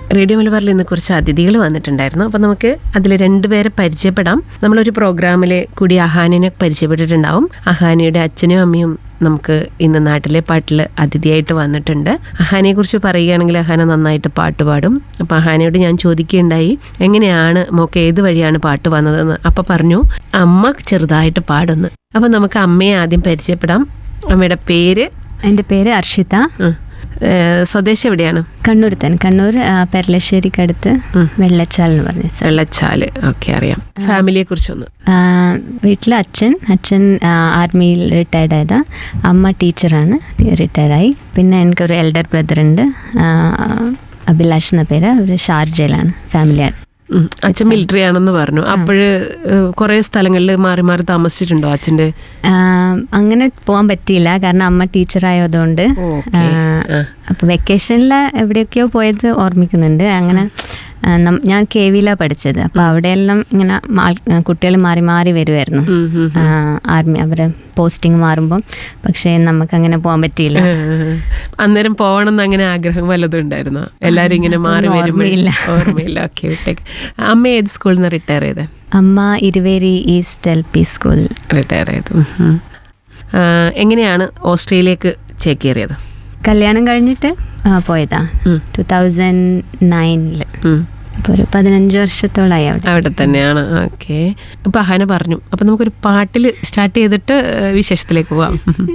Radio മലബാറിൽ ഇന്ന് കുറച്ച് അതിഥികൾ വന്നിട്ടുണ്ടായിരുന്നു അപ്പം നമുക്ക് അതിൽ രണ്ടുപേരെ പരിചയപ്പെടാം നമ്മളൊരു പ്രോഗ്രാമിൽ കൂടി അഹാനിനെ പരിചയപ്പെട്ടിട്ടുണ്ടാവും അഹാനിയുടെ അച്ഛനും അമ്മയും നമുക്ക് ഇന്ന് നാട്ടിലെ പാട്ടിൽ അതിഥിയായിട്ട് വന്നിട്ടുണ്ട് അഹാനിയെ കുറിച്ച് പറയുകയാണെങ്കിൽ അഹാന നന്നായിട്ട് പാട്ട് പാടും അപ്പം അഹാനയോട് ഞാൻ ചോദിക്കുകയുണ്ടായി എങ്ങനെയാണ് മോക്ക് ഏത് വഴിയാണ് പാട്ട് വന്നതെന്ന് അപ്പം പറഞ്ഞു അമ്മ ചെറുതായിട്ട് പാടുന്നു അപ്പം നമുക്ക് അമ്മയെ ആദ്യം പരിചയപ്പെടാം അമ്മയുടെ പേര് എൻ്റെ പേര് അർഷിത ഉം. ഏഹ് സ്വദേശം എവിടെയാണ് കണ്ണൂർ തന്നെ കണ്ണൂർ ആ, പെരളശ്ശേരിക്കടുത്ത് വെള്ളച്ചാൽ എന്ന് പറഞ്ഞ സ്ഥലം വെള്ളച്ചാല് ഓക്കെ അറിയാം ഫാമിലിയെ കുറിച്ചൊന്ന് വീട്ടിൽ അച്ഛൻ അച്ഛൻ ആ, ആർമിയിൽ റിട്ടയർഡ് ആയതാ അമ്മ ടീച്ചറാണ് റിട്ടയർഡായി പിന്നെ എനിക്കൊരു എൽഡർ ബ്രദർ ഉണ്ട് ആ, അഭിലാഷ് എന്ന പേര് അവർ ഷാർജയിലാണ് ഫാമിലി ഉം. അച്ഛൻ മിലിറ്ററി ആണെന്ന് പറഞ്ഞു അപ്പോഴ് കുറെ സ്ഥലങ്ങളിൽ മാറി മാറി താമസിച്ചിട്ടുണ്ടോ അച്ഛൻ്റെ അങ്ങനെ പോകാൻ പറ്റിയില്ല കാരണം അമ്മ ടീച്ചറായതുകൊണ്ട് ഓക്കെ ആ. അപ്പോൾ വെക്കേഷനിൽ എവിടെയൊക്കെയോ പോയത് ഓർമ്മിക്കുന്നുണ്ട് അങ്ങനെ ആ, നം- ഞാൻ കെ വിയിലാണ് പഠിച്ചത് അപ്പോൾ അവിടെയെല്ലാം ഇങ്ങനെ കുട്ടികൾ മാറി മാറി വരുമായിരുന്നു ഉം, ഉം. ആ, ആർമി അവരെ പോസ്റ്റിംഗ് മാറുമ്പം പക്ഷേ നമുക്ക് അങ്ങനെ പോകാൻ പറ്റിയില്ല ഏഹ്. അന്നേരം പോകണം എന്ന് അങ്ങനെ ആഗ്രഹം വല്ലതും ഉണ്ടായിരുന്നോ എല്ലാരും ഇങ്ങനെ മാറി അതൊന്നും വരുമ്പോൾ ഓർമ്മയില്ല. ഓർമ്മയില്ല ഓക്കെ വിട്ടേക്ക് അമ്മ ഏത് സ്കൂളിൽ നിന്ന് റിട്ടയർ ചെയ്തേ അമ്മ Iruveri east L P school retire ചെയ്തു ഉം, ഉം. ആ, എങ്ങനെയാണ് ഓസ്ട്രേലിയക്ക് ചേക്കേറിയത് കല്യാണം കഴിഞ്ഞിട്ട് ആ, പോയതാ ഉം. ടു തൗസൻഡ് നയനിൽ ഉം. അപ്പോൾ ഒരു പതിനഞ്ച് വർഷത്തോളമായി അവിടെ അവിടെ തന്നെയാണ് ഓക്കെ ഇപ്പൊ അഹാന പറഞ്ഞു അപ്പൊ നമുക്കൊരു പാട്ടിൽ സ്റ്റാർട്ട് ചെയ്തിട്ട് ഏഹ്, വിശേഷത്തിലേക്ക് പോവാം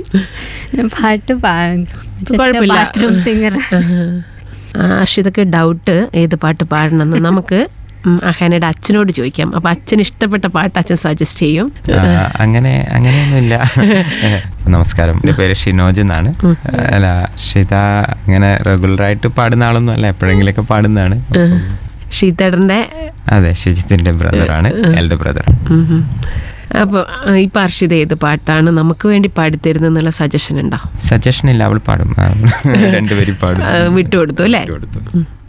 പാട്ട് കുഴപ്പമില്ല. ബാത്റൂം സിംഗർ ആ, അർഷിതക്ക് ഡൗട്ട് ഏത് പാട്ട് പാടണമെന്ന് നമുക്ക് ഉം, അഹാനയുടെ അച്ഛനോട് ചോദിക്കാം അപ്പൊ അച്ഛൻ ഇഷ്ടപ്പെട്ട പാട്ട് അച്ഛൻ സജസ്റ്റ് ചെയ്യും ആ, അങ്ങനെ അങ്ങനെയൊന്നുമില്ല നമസ്കാരം എൻ്റെ പേര് ഷിനോജ് എന്നാണ് അല്ല ഷിത അങ്ങനെ റെഗുലറായിട്ട് പാടുന്ന ആളൊന്നും അല്ല എപ്പോഴെങ്കിലൊക്കെ പാടുന്നതാണ് അപ്പം, ഷീതേടന്റെ അതെ ഷിജിത്തിന്റെ ബ്രദറാണ് എൽഡർ ബ്രദർ ഉം, ഉം. അപ്പൊ ആ, ഇപ്പൊ അർഷിത ഏത് പാട്ടാണ് നമുക്ക് വേണ്ടി പാടിത്തരുന്നുള്ള സജഷൻ ഉണ്ടോ സജഷൻ ഇല്ല അവൾ പാടും ആ, രണ്ടുപേരും പാടും ആ, വിട്ടുകൊടുത്തു അല്ലേ വിട്ടുകൊടുത്തു. ഉം.